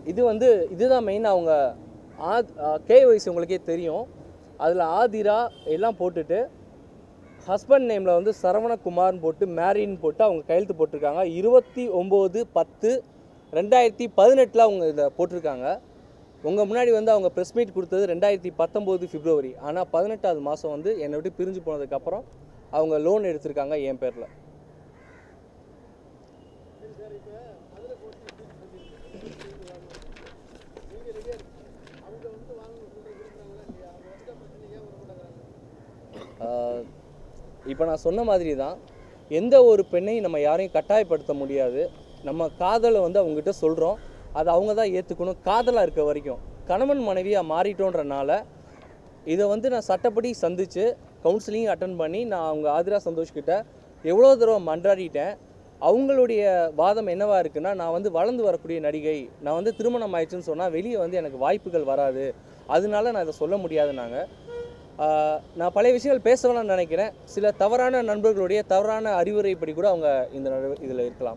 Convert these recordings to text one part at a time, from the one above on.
இது வந்து இதுதான் மெயின் அவங்க ஆத் கேஒய்சி உங்களுக்கே தெரியும் அதில் ஆதிரா எல்லாம் போட்டுட்டு ஹஸ்பண்ட் நேமில் வந்து சரவணகுமார்னு போட்டு மேரின்னு போட்டு அவங்க கையெழுத்து போட்டிருக்காங்க இருபத்தி ஒம்பது பத்து ரெண்டாயிரத்தி பதினெட்டில் அவங்க இதை போட்டிருக்காங்க உங்கள் முன்னாடி வந்து அவங்க ப்ரெஸ் மீட் கொடுத்தது ரெண்டாயிரத்தி பத்தொம்போது பிப்ரவரி ஆனால் பதினெட்டாவது மாதம் வந்து என்னை விட்டு பிரிஞ்சு போனதுக்கப்புறம் அவங்க லோன் எடுத்திருக்காங்க என் பேரில் இப்போ நான் சொன்ன மாதிரி தான் எந்த ஒரு பெண்ணையும் நம்ம யாரையும் கட்டாயப்படுத்த முடியாது நம்ம காதலை வந்து அவங்ககிட்ட சொல்கிறோம் அதை அவங்க தான் ஏற்றுக்கணும் காதலாக இருக்க வரைக்கும் கணவன் மனைவியாக மாறிட்டோன்றனால இதை வந்து நான் சட்டப்படி சந்தித்து கவுன்சிலிங் அட்டன் பண்ணி நான் அவங்க ஆதிரா சந்தோஷ் கிட்ட எவ்வளோ தடவை மன்றாடிட்டேன் அவங்களுடைய வாதம் என்னவா இருக்குன்னா நான் வந்து வளர்ந்து வரக்கூடிய நடிகை நான் வந்து திருமணம் ஆயிடுச்சுன்னு சொன்னால் வெளியே வந்து எனக்கு வாய்ப்புகள் வராது அதனால நான் இதை சொல்ல முடியாதுன்னாங்க ஆஹ் நான் பழைய விஷயங்கள் பேச வேணாம்னு நினைக்கிறேன் சில தவறான நண்பர்களுடைய தவறான அறிவுரைப்படி கூட அவங்க இந்த இதில் இருக்கலாம்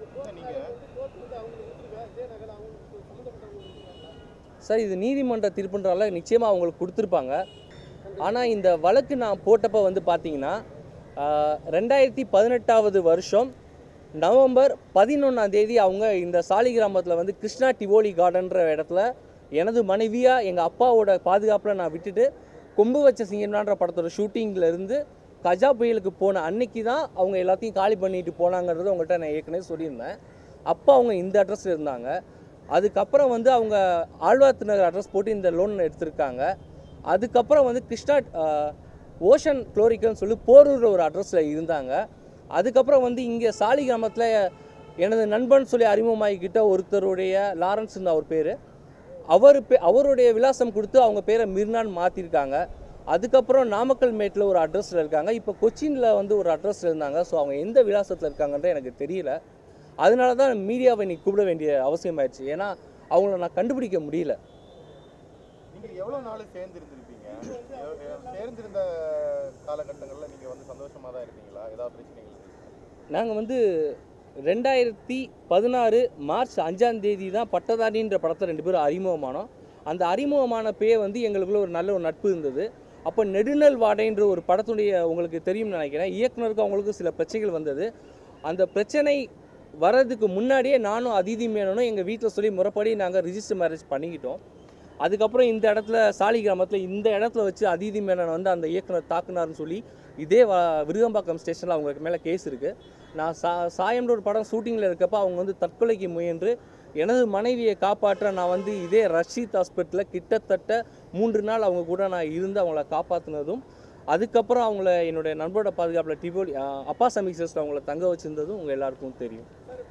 சார் இது நீதிமன்ற தீர்ப்புன்றால நிச்சயமாக அவங்களுக்கு கொடுத்துருப்பாங்க ஆனால் இந்த வழக்கு நான் போட்டப்போ வந்து பார்த்தீங்கன்னா ஆஹ் ரெண்டாயிரத்தி பதினெட்டாவது வருஷம் நவம்பர் பதினொன்றாம் தேதி அவங்க இந்த சாலி கிராமத்தில் வந்து கிருஷ்ணா டிவோலி கார்டன்ற இடத்துல எனது மனைவியாக எங்கள் அப்பாவோட பாதுகாப்பில் நான் விட்டுட்டு கொம்பு வச்ச சிங்கம்னான்ற படத்தோட ஷூட்டிங்கில் இருந்து கஜா புயலுக்கு போன அன்னைக்கு தான் அவங்க எல்லாத்தையும் காலி பண்ணிட்டு போனாங்கிறது உங்கள்கிட்ட நான் ஏற்கனவே சொல்லியிருந்தேன் அப்போ அவங்க இந்த அட்ரஸில் இருந்தாங்க அதுக்கப்புறம் வந்து அவங்க ஆழ்வார்த்து நகர் அட்ரஸ் போட்டு இந்த லோன் எடுத்திருக்காங்க அதுக்கப்புறம் வந்து கிருஷ்ணா ஆஹ், ஓஷன் குளோரிக்கல்னு சொல்லி போரூர் ஒரு அட்ரஸில் இருந்தாங்க அதுக்கப்புறம் வந்து இங்கே சாலி கிராமத்தில் எனது நண்பன் சொல்லி அறிமுகமாகிக்கிட்ட ஒருத்தருடைய லாரன்ஸ் அவர் பேர் அவர் பே அவருடைய விலாசம் கொடுத்து அவங்க பேரை மிர்னான்னு மாற்றிருக்காங்க அதுக்கப்புறம் நாமக்கல் மேட்டில் ஒரு அட்ரஸில் இருக்காங்க இப்போ கொச்சினில் வந்து ஒரு அட்ரஸில் இருந்தாங்க ஸோ அவங்க எந்த விலாசத்தில் இருக்காங்கன்ற எனக்கு தெரியல அதனால தான் மீடியாவை இன்னைக்கு கூப்பிட வேண்டிய அவசியமாயிடுச்சு ஏன்னா அவங்கள நான் கண்டுபிடிக்க முடியல நீங்க எவ்வளவு நாள் சேர்ந்து இருந்திருப்பீங்க எவ்- எவ்- சேர்ந்திருந்த காலகட்டங்கள்ல நீங்க வந்து சந்தோஷமா தான் இருந்தீங்களா ஏதாவது பிரச்சனைகள் இருந்துச்சா? நாங்கள் வந்து ரெண்டாயிரத்தி பதினாறு மார்ச் அஞ்சாம் தேதி தான் பட்டதாரின்ற படத்தை ரெண்டு பேரும் அறிமுகமானோம் அந்த அறிமுகமானப்பயே வந்து எங்களுக்குள்ள ஒரு நல்ல ஒரு நட்பு இருந்தது அப்போ நெடுநல் வாடைன்ற ஒரு படத்துடைய உங்களுக்கு தெரியும்னு நினைக்கிறேன் இயக்குனருக்கு அவங்களுக்கு சில பிரச்சனைகள் வந்தது அந்த பிரச்சனை வர்றதுக்கு முன்னாடியே நானும் அதிதி மேனனும் எங்கள் வீட்டில் சொல்லி முறைப்படி நாங்கள் ரிஜிஸ்டர் மேரேஜ் பண்ணிக்கிட்டோம் அதுக்கப்புறம் இந்த இடத்துல சாலி கிராமத்தில் இந்த இடத்துல வச்சு அதிதி மேனன் வந்து அந்த இயக்குனர் தாக்குனார்னு சொல்லி இதே வ விருகம்பாக்கம் ஸ்டேஷனில் அவங்களுக்கு மேலே கேஸ் இருக்குது நான் சா சாயம்ன்ற ஒரு படம் ஷூட்டிங்கில் இருக்கப்போ அவங்க வந்து தற்கொலைக்கு முயன்று எனது மனைவியை காப்பாற்ற நான் வந்து இதே ரஷீத் ஹாஸ்பிட்டலில் கிட்டத்தட்ட மூன்று நாள் அவங்க கூட நான் இருந்து அவங்கள காப்பாற்றினதும் அதுக்கப்புறம் அவங்கள என்னுடைய நண்பரோட பாதுகாப்பில் டிவோலி அஹ், அப்பா சமிக்சர்ஸில் அவங்கள தங்க வச்சிருந்ததும் உங்கள் எல்லாருக்கும் தெரியும்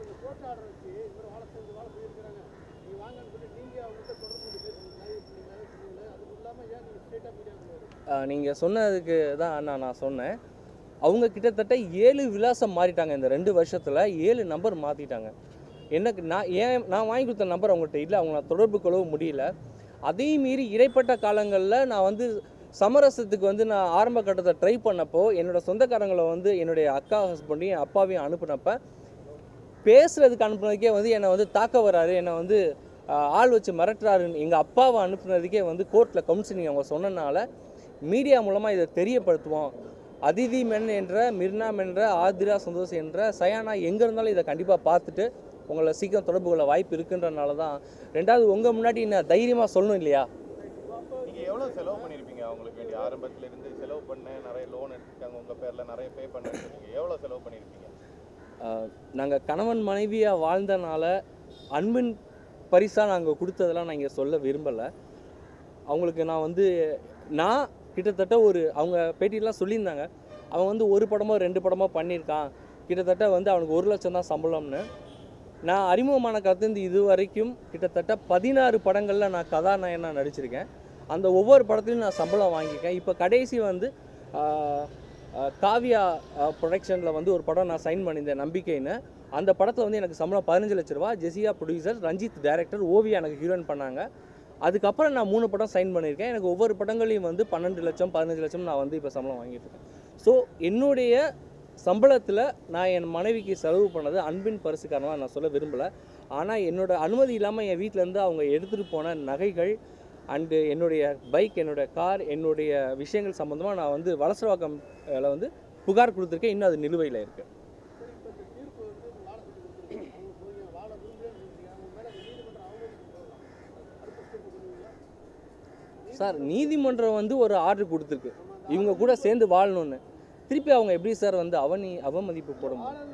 நீங்கள் சொன்னதுக்கு தான் அண்ணா நான் சொன்னேன் அவங்க கிட்டத்தட்ட ஏழு விலாசம் மாறிட்டாங்க இந்த ரெண்டு வருஷத்தில் ஏழு நம்பர் மாற்றிட்டாங்க எனக்கு நான் ஏன் நான் வாங்கி கொடுத்த நம்பர் அவங்கள்ட்ட இல்லை அவங்க நான் தொடர்பு கொள்ளவும் முடியல அதையும் மீறி இடைப்பட்ட காலங்களில் நான் வந்து சமரசத்துக்கு வந்து நான் ஆரம்ப கட்டத்தை ட்ரை பண்ணப்போ என்னோட சொந்தக்காரங்களை வந்து என்னுடைய அக்கா ஹஸ்பண்டையும் அப்பாவையும் அனுப்புனப்ப பேசுறதுக்கு அனுப்புனதுக்கே வந்து என்னை வந்து தாக்க வராரு என்னை வந்து ஆஹ், ஆள் வச்சு மிரட்டுறாருன்னு எங்கள் அப்பாவை அனுப்புனதுக்கே வந்து கோர்ட்டில் கவுன்சிலிங் அவங்க சொன்னனால மீடியா மூலமாக இதை தெரியப்படுத்துவோம் அதிதி மென் என்ற மிர்னா என்ற ஆதிரா சந்தோஷ் என்ற சயானா எங்கே இருந்தாலும் இதை கண்டிப்பாக பார்த்துட்டு உங்களை சீக்கிரம் தொடர்பு கொள்ள வாய்ப்பு இருக்குன்றனால தான் ரெண்டாவது உங்கள் முன்னாடி நான் தைரியமாக சொல்லணும் இல்லையா நீங்க எவ்வளவு செலவு பண்ணிருப்பீங்க அவங்களுக்கு வேண்டிய ஆரம்பத்துல இருந்து செலவு பண்ண நிறைய லோன் எடுத்துருக்காங்க உங்க பேர்ல நிறைய பே பண்ண சொன்னீங்க எவ்வளவு செலவு பண்ணிருப்பீங்க நாங்கள் கணவன் மனைவியாக வாழ்ந்தனால அன்பின் பரிசாக நாங்கள் கொடுத்ததெல்லாம் நான் இங்கே சொல்ல விரும்பலை அவங்களுக்கு நான் வந்து நான் கிட்டத்தட்ட ஒரு அவங்க பேட்டியெல்லாம் சொல்லியிருந்தாங்க அவன் வந்து ஒரு படமோ ரெண்டு படமோ பண்ணியிருக்கான் கிட்டத்தட்ட வந்து அவனுக்கு ஒரு லட்சம் தான் சம்பளம்னு நான் அறிமுகமான கருத்து இது வரைக்கும் கிட்டத்தட்ட பதினாறு படங்களில் நான் கதாநாயகனாக நடிச்சிருக்கேன் அந்த ஒவ்வொரு படத்துலையும் நான் சம்பளம் வாங்கியிருக்கேன் இப்போ கடைசி வந்து ஆஹ், ஆஹ், காவியா ப்ரொடக்ஷனில் வந்து ஒரு படம் நான் சைன் பண்ணியிருந்தேன் நம்பிக்கைன்னு அந்த படத்தில் வந்து எனக்கு சம்பளம் பதினஞ்சு லட்ச ரூபா ஜெசியா ப்ரொடியூசர் ரஞ்சித் டைரக்டர் ஓவியா எனக்கு ஹீரோயின் பண்ணாங்க அதுக்கப்புறம் நான் மூணு படம் சைன் பண்ணியிருக்கேன் எனக்கு ஒவ்வொரு படங்களையும் வந்து பன்னெண்டு லட்சம் பதினஞ்சு லட்சம் நான் வந்து இப்போ சம்பளம் வாங்கிட்டு இருக்கேன் ஸோ என்னுடைய சம்பளத்தில் நான் என் மனைவிக்கு செலவு பண்ணது அன்பின் பரிசு காரணமாக நான் சொல்ல விரும்பலை ஆனால் என்னோட அனுமதி இல்லாமல் என் வீட்டிலேருந்து அவங்க எடுத்துகிட்டு போன நகைகள் அண்டு என்னுடைய பைக் என்னுடைய கார் என்னுடைய விஷயங்கள் சம்மந்தமாக நான் வந்து வலசரவாக்கம்ல வந்து புகார் கொடுத்துருக்கேன் இன்னும் அது நிலுவையில் இருக்குது சார் நீதிமன்றம் வந்து ஒரு ஆர்டர் கொடுத்துருக்கு இவங்க கூட சேர்ந்து வாழணும்னு திருப்பி அவங்க எப்படி சார் வந்து அவனி அவமதிப்பு போட முடியும்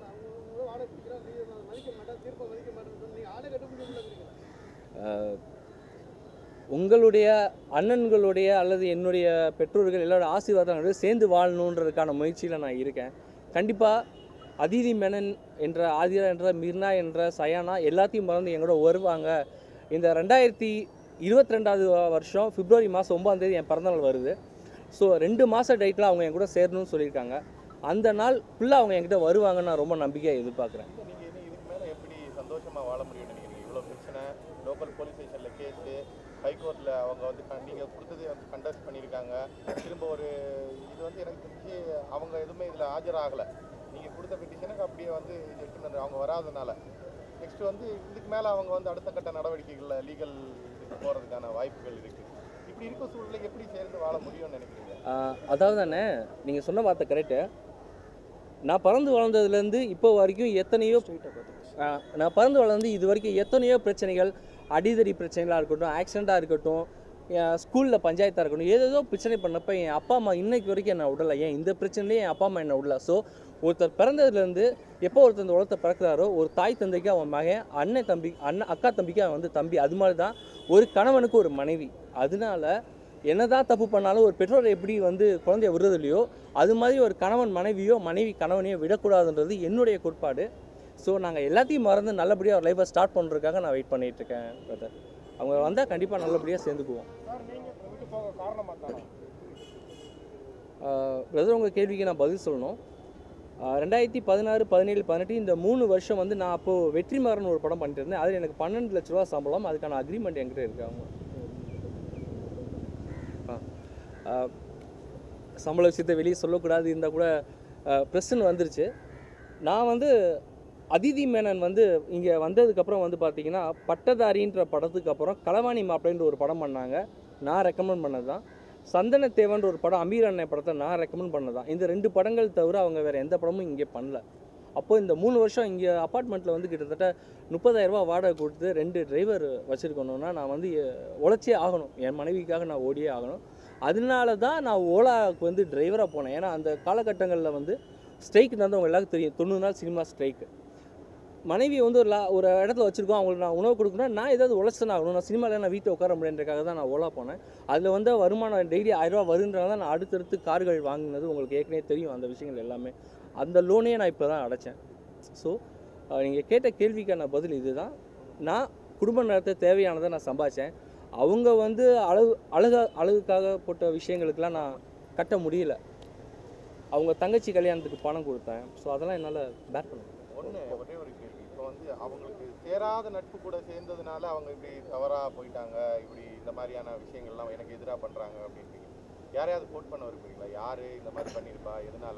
அஹ், உங்களுடைய அண்ணன்களுடைய அல்லது என்னுடைய பெற்றோர்கள் எல்லாரோட ஆசீர்வாதங்களோட சேர்ந்து வாழணுன்றதுக்கான முயற்சியில் நான் இருக்கேன் கண்டிப்பாக அதிதி மேனன் என்ற ஆதிரா என்ற மிர்னா என்ற சயானா எல்லாத்தையும் மறந்து எங்களோட வருவாங்க இந்த ரெண்டாயிரத்தி இருபத்தி ரெண்டாவது வருஷம் பிப்ரவரி மாதம் ஒன்பதாம் தேதி என் பிறந்தநாள் வருது ஸோ ரெண்டு மாத டேட்டில் அவங்க என் கூட சேரணும்னு சொல்லியிருக்காங்க அந்த நாள் ஃபுல்லாக அவங்க என்கிட்ட வருவாங்கன்னு நான் ரொம்ப நம்பிக்கையாக எதிர்பார்க்குறேன் நீங்க இனி இதுக்கு மேல எப்படி சந்தோஷமா வாழ முடியும்னு நினைக்கிறீங்க இவ்வளவு பிரச்சனை லோக்கல் போலீஸ் ஸ்டேஷன்ல கேஸு ஹைகோர்ட்ல அவங்க வந்து கண்- நீங்க கொடுத்ததே வந்து கண்டஸ்ட் பண்ணியிருக்காங்க திரும்ப ஒரு இது வந்து எனக்கு தெரிஞ்சு அவங்க எதுவுமே இதுல ஆஜராகல நீங்க கொடுத்த பெட்டிஷனுக்கு அப்படியே வந்து இது எடுத்துன்னு வந்து அவங்க வராதனால நெக்ஸ்ட் வந்து இதுக்கு மேல அவங்க வந்து அடுத்த கட்ட நடவடிக்கைகள்ல லீகல் இதுக்கு போறதுக்கான வாய்ப்புகள் இருக்கு இப்படி இருக்க சூழ்நிலைக்கு எப்படி சேர்ந்து வாழ முடியும்னு நினைக்கிறீங்க ஆஹ் அதாவது தானே நீங்கள் சொன்ன வார்த்தை கரெக்டு நான் பறந்து வளர்ந்ததுலேருந்து இப்போ வரைக்கும் எத்தனையோ ஆஹ் நான் பறந்து வளர்ந்து இது வரைக்கும் எத்தனையோ பிரச்சனைகள் அடிதடி பிரச்சனைகளாக இருக்கட்டும் ஆக்சிடெண்ட்டாக இருக்கட்டும் ஸ்கூலில் பஞ்சாயத்தாக இருக்கட்டும் ஏதேதோ பிரச்சனை பண்ணப்போ என் அப்பா அம்மா இன்னைக்கு வரைக்கும் என்னை விடலை ஏன் இந்த பிரச்சனையே என் அப்பா அம்மா என்னை விடல ஸோ ஒருத்தர் பிறந்ததுலேருந்து எப்போ ஒருத்தர் இந்த உலகத்தை பிறக்கிறாரோ ஒரு தாய் தந்தைக்கு அவன் மகன் அண்ணன் தம்பி அண்ணன் அக்கா தம்பிக்கு அவன் வந்து தம்பி அது மாதிரி தான் ஒரு கணவனுக்கு ஒரு மனைவி அதனால என்னதான் தப்பு பண்ணாலும் ஒரு பெற்றோர் எப்படி வந்து குழந்தைய விடுறது இல்லையோ அது மாதிரி ஒரு கணவன் மனைவியோ மனைவி கணவனையோ விடக்கூடாதுன்றது என்னுடைய கோட்பாடு ஸோ நாங்கள் எல்லாத்தையும் மறந்து நல்லபடியாக ஒரு லைஃப்பை ஸ்டார்ட் பண்ணுறதுக்காக நான் வெயிட் பண்ணிட்டு இருக்கேன் பிரதர் அவங்க வந்தால் கண்டிப்பாக நல்லபடியாக சேர்ந்துக்குவோம் பிரதர் உங்கள் கேள்விக்கு நான் பதில் சொல்லணும் ஆஹ் ரெண்டாயிரத்தி பதினாறு பதினேழு பதினெட்டு இந்த மூணு வருஷம் வந்து நான் அப்போது வெற்றிமாறன் ஒரு படம் பண்ணிட்டு இருந்தேன் அதில் எனக்கு பன்னெண்டு லட்ச ரூபா சம்பளம் அதுக்கான அக்ரிமெண்ட் என்கிட்ட இருக்கு அவங்க ஆ. ஆஹ் சம்பள விஷயத்தை வெளியே சொல்லக்கூடாது இருந்தால் கூட ப்ரெஸ்ன்னு வந்துருச்சு நான் வந்து அதிதி மேனன் வந்து இங்கே வந்ததுக்கப்புறம் வந்து பார்த்தீங்கன்னா பட்டதாரின்ற படத்துக்கு அப்புறம் களவாணி மாப்பிள்ளைன்ற ஒரு படம் பண்ணாங்க நான் ரெக்கமெண்ட் பண்ணது தான் சந்தன தேவன்ற ஒரு படம் அமீர் அண்ணன் படத்தை நான் ரெக்கமெண்ட் பண்ணது தான் இந்த ரெண்டு படங்கள் தவிர அவங்க வேறு எந்த படமும் இங்கே பண்ணல அப்போ இந்த மூணு வருஷம் இங்கே அப்பார்ட்மெண்ட்டில் வந்து கிட்டத்தட்ட முப்பதாயிரரூபா வாடகை கொடுத்து ரெண்டு டிரைவர் வச்சுருக்கணும்னா நான் வந்து எ- உழைச்சே ஆகணும் என் மனைவிக்காக நான் ஓடியே ஆகணும் அதனால தான் நான் ஓலாவுக்கு வந்து டிரைவராக போனேன் ஏன்னா அந்த காலகட்டங்களில் வந்து ஸ்ட்ரைக் நடந்தவங்க எல்லாருக்கும் தெரியும் தொண்ணூறு நாள் சினிமா ஸ்ட்ரைக்கு மனைவி வந்து ஒரு லா ஒரு இடத்துல வச்சுருக்கோம் அவங்களுக்கு நான் உணவு கொடுக்கணும் நான் ஏதாவது உழைச்சேன் ஆகணும் நான் சினிமாவில் நான் வீட்டை உட்கார முடியுன்றக்காக தான் நான் ஓலா போனேன் அதில் வந்து வருமானம் டெய்லி ஆயிரரூவா வருன்றனால தான் நான் அடுத்தடுத்து கார்கள் வாங்கினது உங்களுக்கு ஏற்கனவே தெரியும் அந்த விஷயங்கள் எல்லாமே அந்த லோனே நான் இப்போ தான் அடைச்சேன் ஸோ நீங்கள் கேட்ட கேள்விக்கான பதில் இதுதான் நான் குடும்ப நடத்த தேவையானதை நான் சம்பாதிச்சேன் அவங்க வந்து அழகு அழகா அழகுக்காக போட்ட விஷயங்களுக்கெல்லாம் நான் கட்ட முடியல அவங்க தங்கச்சி கல்யாணத்துக்கு பணம் கொடுத்தேன் ஸோ அதெல்லாம் என்னால் பேர் பண்ண முடியல. ஒண்ணு ஒரே ஒரு கேள்வி இப்போ வந்து அவங்களுக்கு சேராத நட்பு கூட சேர்ந்ததுனால அவங்க இப்படி தவறா போயிட்டாங்க இப்படி இந்த மாதிரியான விஷயங்கள்லாம் எனக்கு எதிராக பண்றாங்க அப்படின்றீங்க யாரையாவது கோட் பண்ண விரும்புறீங்களா யாரு இந்த மாதிரி பண்ணியிருப்பா எதனால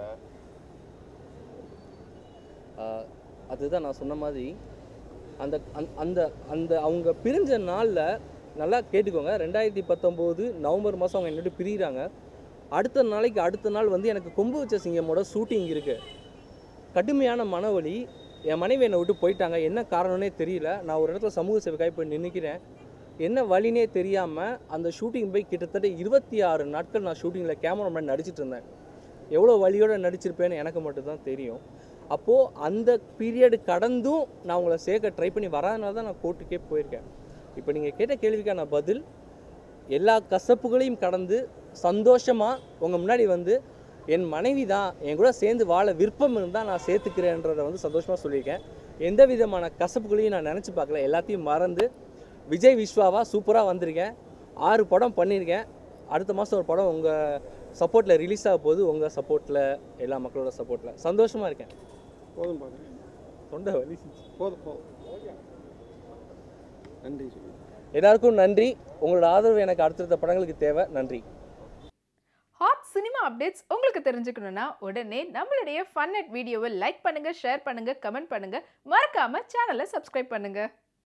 ஆஹ் அதுதான் நான் சொன்ன மாதிரி அந்த அந்த- அந்த அந்த அவங்க பிரிஞ்ச நாளில் நல்லா கேட்டுக்கோங்க ரெண்டாயிரத்தி பத்தொம்போது நவம்பர் மாதம் அவங்க என்னோட பிரிகிறாங்க அடுத்த நாளைக்கு அடுத்த நாள் வந்து எனக்கு கொம்பு வச்ச சிங்கமோட ஷூட்டிங் இருக்குது கடுமையான மனவலி என் மனைவி என்னை விட்டு போயிட்டாங்க என்ன காரணம்னே தெரியல நான் ஒரு இடத்துல சமூக சேவைக்காக போய் நின்றுக்கிறேன் என்ன வழினே தெரியாமல் அந்த ஷூட்டிங் போய் கிட்டத்தட்ட இருபத்தி ஆறு நாட்கள் நான் ஷூட்டிங்கில் கேமராமேன் நடிச்சிட்டு இருந்தேன் எவ்வளோ வழியோடு நடிச்சிருப்பேன்னு எனக்கு மட்டும்தான் தெரியும் அப்போது அந்த பீரியடு கடந்தும் நான் உங்களை சேர்க்க ட்ரை பண்ணி வராதனால தான் நான் கோர்ட்டுக்கே போயிருக்கேன் இப்போ நீங்கள் கேட்ட கேள்விக்கான பதில் எல்லா கசப்புகளையும் கடந்து சந்தோஷமாக உங்கள் முன்னாடி வந்து என் மனைவி தான் என் கூட சேர்ந்து வாழ விருப்பம் இருந்தால் நான் சேர்த்துக்கிறேன்றதை வந்து சந்தோஷமாக சொல்லியிருக்கேன் எந்த விதமான கசப்புகளையும் நான் நினச்சி பார்க்கல எல்லாத்தையும் மறந்து விஜய் விஸ்வாவா சூப்பராக வந்திருக்கேன் ஆறு படம் பண்ணியிருக்கேன் அடுத்த மாதம் ஒரு படம் உங்கள் சப்போர்ட்டில் ரிலீஸ் ஆக போகுது உங்கள் சப்போர்ட்டில் எல்லா மக்களோட சப்போர்ட்டில் சந்தோஷமாக இருக்கேன் போதும் பாருங்க தொண்டை வலி போதும் போதும் நன்றி சொல்லி எல்லாருக்கும் நன்றி உங்களோட ஆதரவு எனக்கு அடுத்தடுத்த படங்களுக்கு தேவை நன்றி ஹாட் சினிமா அப்டேட்ஸ் உங்களுக்கு தெரிஞ்சுக்கணும்னா உடனே நம்மளுடைய ஃபன் அட் வீடியோவை லைக் பண்ணுங்க ஷேர் பண்ணுங்க கமெண்ட் பண்ணுங்க மறக்காம சேனலை சப்ஸ்கிரைப் பண்ணுங்க